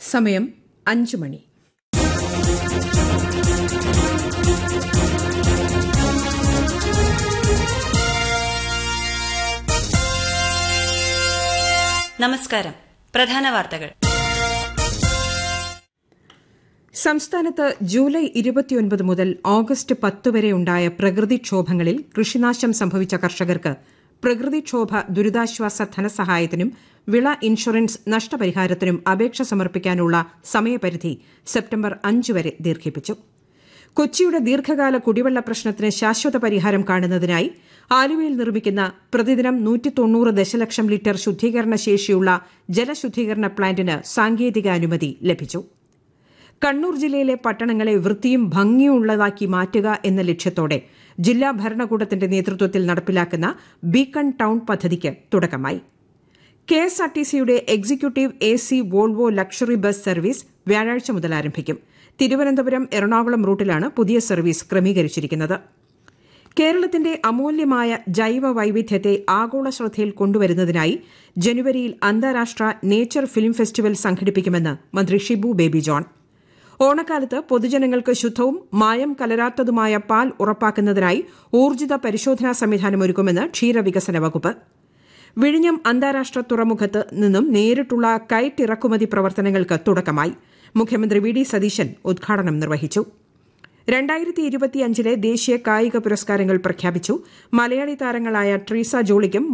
സമയം അഞ്ചു മണി നമസ്കാരം പ്രധാന വാർത്തകൾ സംസ്ഥാനത്ത് ജൂലൈ ഇരുപത്തിയൊൻപത് മുതൽ ഓഗസ്റ്റ് പത്ത് വരെ ഉണ്ടായ പ്രകൃതിക്ഷോഭങ്ങളിൽ കൃഷിനാശം സംഭവിച്ച കർഷകർക്ക് പ്രകൃതിക്ഷോഭ ദുരിതാശ്വാസ ധനസഹായത്തിനും വിള ഇൻഷുറൻസ് നഷ്ടപരിഹാരത്തിനും അപേക്ഷ സമർപ്പിക്കാനുള്ള സമയപരിധി സെപ്റ്റംബർ അഞ്ച് വരെ ദീർഘിപ്പിച്ചു കൊച്ചിയുടെ ദീർഘകാല കുടിവെള്ള പ്രശ്നത്തിന് ശാശ്വത പരിഹാരം കാണുന്നതിനായി ആലുവയിൽ നിർമ്മിക്കുന്ന പ്രതിദിനം നൂറ്റി തൊണ്ണൂറ് ദശലക്ഷം ലിറ്റർ ശുദ്ധീകരണ ശേഷിയുള്ള ജലശുദ്ധീകരണ പ്ലാന്റിന് സാങ്കേതിക അനുമതി ലഭിച്ചു കണ്ണൂർ ജില്ലയിലെ പട്ടണങ്ങളെ വൃത്തിയും ഭംഗിയുള്ളതാക്കി മാറ്റുക എന്ന ലക്ഷ്യത്തോടെ ജില്ലാ ഭരണകൂടത്തിന്റെ നേതൃത്വത്തിൽ നടപ്പിലാക്കുന്ന ബീക്കൺ ടൌൺ പദ്ധതിക്ക് തുടക്കമായി കെഎസ്ആർടിസിയുടെ executive A C Volvo luxury bus service വ്യാഴാഴ്ച മുതൽ ആരംഭിക്കും തിരുവനന്തപുരം എറണാകുളം റൂട്ടിലാണ് പുതിയ സർവീസ് ക്രമീകരിച്ചിരിക്കുന്നത് കേരളത്തിന്റെ അമൂല്യമായ ജൈവ വൈവിധ്യത്തെ ആഗോള ശ്രദ്ധയിൽ കൊണ്ടുവരുന്നതിനായി ജനുവരിയിൽ അന്താരാഷ്ട്ര നേച്ചർ ഫിലിം ഫെസ്റ്റിവൽ സംഘടിപ്പിക്കുമെന്ന് മന്ത്രി ഷിബു ബേബി ജോൺ ഓണക്കാലത്ത് പൊതുജനങ്ങൾക്ക് ശുദ്ധവും മായം കലരാത്തതുമായ പാൽ ഉറപ്പാക്കുന്നതിനായി ഊർജിത പരിശോധനാ സംവിധാനം ഒരുക്കുമെന്ന് ക്ഷീരവികസന വകുപ്പ് വിഴിഞ്ഞം അന്താരാഷ്ട്ര തുറമുഖത്ത് നിന്നും നേരിട്ടുള്ള കയറ്റ് ഇറക്കുമതി പ്രവർത്തനങ്ങൾക്ക് തുടക്കമായി മുഖ്യമന്ത്രി വി ഡി സതീശൻ ഉദ്ഘാടനം നിർവഹിച്ചു രണ്ടായിരത്തി ഇരുപത്തിയഞ്ചിലെ ദേശീയ കായിക പുരസ്കാരങ്ങൾ പ്രഖ്യാപിച്ചു മലയാളി താരങ്ങളായ ട്രീസ ജോളിക്കും